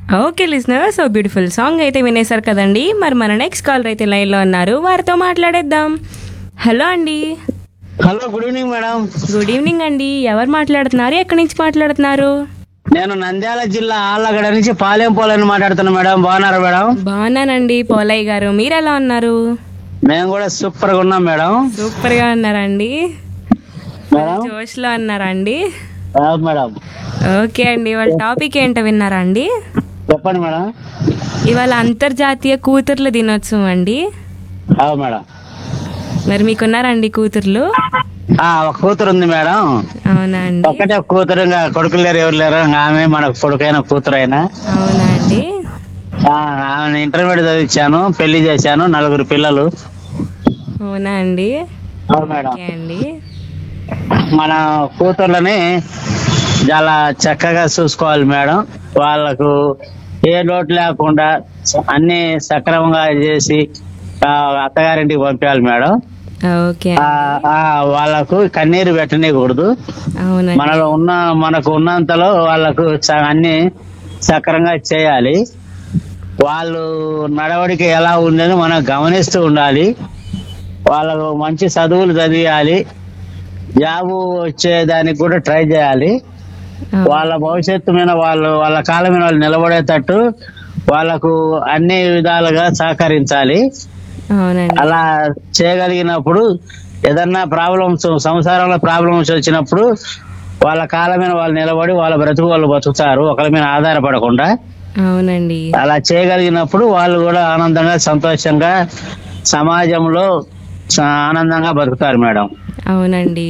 Okay listener so beautiful song అయితే వినేశారు కదండి మరి మన నెక్స్ట్ కాలర్ అయితే లైన్లో ఉన్నారు వారితో మాట్లాడేద్దాం హలో అండి hello good evening madam good evening అండి ఎవరు మాట్లాడుతున్నారు ఎక్కడి నుంచి మాట్లాడుతున్నారు నేను నంద్యాల జిల్లా ఆళ్ళగడ నుంచి పాలెం పోలని మాట్లాడుతున్నా మేడం బాగున్నారా మేడం బాగున్నానండి పోలయ్య గారు మీరు ఎలా ఉన్నారు మేము కూడా సూపర్ గా ఉన్నాం మేడం సూపర్ గా ఉన్నారండి మేడం జోష్ లో ఉన్నారండి అవును మేడం ఓకే అండి వాళ్ళ టాపిక్ ఏంటో విన్నారా అండి చెప్పండి మేడం ఇవాళ అంతర్జాతీయ కూతుర్ల దినోత్సవం అండి అవును మేడం మరి మీకున్నారండి కూతుర్లు ఆ, ఒక కూతురు ఉంది మేడం అవునా అండి ఒక్కటే ఒక కూతురు ఇంకా కొడుకులు లేరు ఎవరు లేరు ఇంకా ఆమె మనకు కొడుకైన కూతురు అయినా అవునా అండి ఆ, ఆమెను ఇంటర్మీడియట్ చదివించాను పెళ్లి చేశాను నలుగురు పిల్లలు అవునా అండి అవును మేడం ఓకే అండి మన కూతుర్లని చాలా చక్కగా చూసుకోవాలి మేడం వాళ్ళకు ఏ లోటు లేకుండా అన్ని సక్రమంగా చేసి ఆ, అత్తగారింటికి పంపించాలి మేడం ఓకే ఆ, ఆ, వాళ్ళకు కన్నీరు పెట్టనీయకూడదు అవునండి మనలో ఉన్న మనకు ఉన్నంతలో వాళ్ళకు చ- అన్ని సక్రంగా చేయాలి వాళ్ళు నడవడిక ఎలా ఉందని మనం గమనిస్తూ ఉండాలి వాళ్ళకు మంచి చదువులు చదివియాలి జాబు వచ్చేదానికి కూడా ట్రై చేయాలి అవును. వాళ్ళ భవిష్యత్తు మీద వాళ్ళు వాళ్ళ కాలం మీద వాళ్ళు నిలబడేటట్టు వాళ్ళకు అన్ని విధాలుగా సహకరించాలి అవునండి అలా చేయగలిగినప్పుడు ఏదన్నా ప్రాబ్లమ్స్ సంసారంలో ప్రాబ్లమ్స్ వచ్చినప్పుడు వాళ్ళ కాలం మీద వాళ్ళు నిలబడి వాళ్ళ బ్రతుకు వాళ్ళు బతుకుతారు ఒకరి మీద ఆధారపడకుండా అవునండి అలా చేయగలిగినప్పుడు వాళ్ళు కూడా ఆనందంగా సంతోషంగా సమాజంలో స- ఆనందంగా బతుకుతారు మేడం అవునండి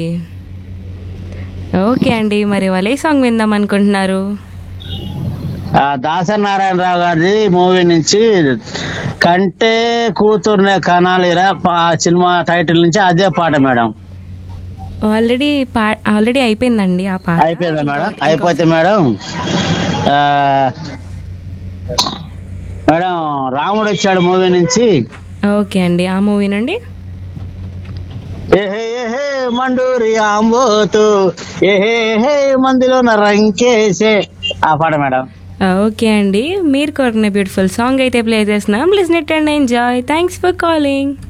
ఓకే అండి మరి వాళ్ళ ఏ సాంగ్ విందాం అనుకుంటున్నారు ఆ దాసరి నారాయణరావు గారి మూవీ నుంచి కంటే కూతుర్నే కనాలిరా ఆ సినిమా టైటిల్ నుంచి అదే పాట మేడం ఆల్రెడీ పా ఆల్రెడీ అయిపోయిందండి ఆ పాట అయిపోయిందా మేడం అయిపోతే మేడం ఆ, మేడం రాముడు వచ్చాడు మూవీ నుంచి ఓకే అండి ఆ మూవీనండి ఏహే ఏహే మండూరి ఆంబోతు ఏహే ఏహే మందిలో రంకేసే ఆ పాట మేడం ఓకే అండి మీరు కోరుకున్న బ్యూటిఫుల్ సాంగ్ అయితే ప్లే చేస్తున్నాం listen it and enjoy thanks for calling